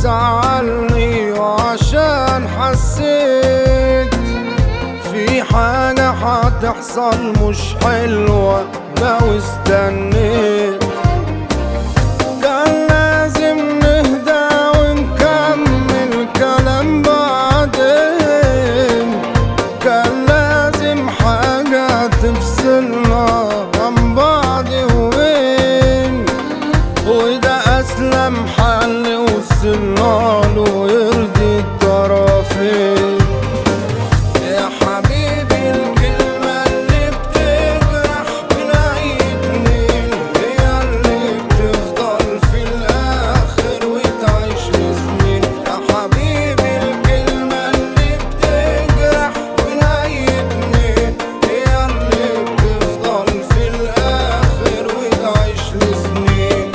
تزعلني وعشان حسيت في حاجة هتحصل مش حلوة لو استنيت كان لازم نهدى ونكمل كلام بعدين كان لازم حاجة تفصلنا عن بعض يومين وده أسلم حل وصلنا له يرضي الطرفين يا حبيبي الكلمة اللي بتجرح بين أي اتنين هي اللي بتفضل في الآخر وتعيش لسنين يا حبيبي الكلمة اللي بتجرح بين أي اتنين هي اللي بتفضل في الآخر وتعيش لسنين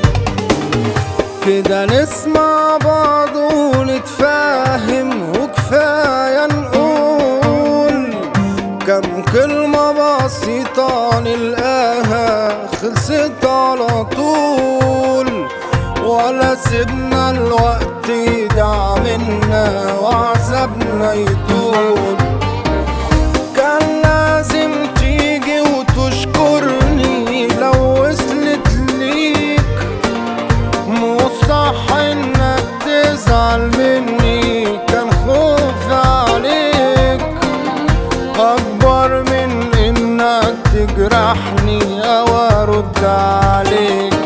كده نسمع بعض ونتفاهم وكفاية نقول كم كلمة بسيطة نلقاها خلصت على طول ولا سيبنا الوقت يدع منا وعذابنا يطول كان لازم تيجي وتشكرني لو وصلت ليك مو صح انك تزعل مني كان خوفي عليك اكبر من انك تجرحني او ارد عليك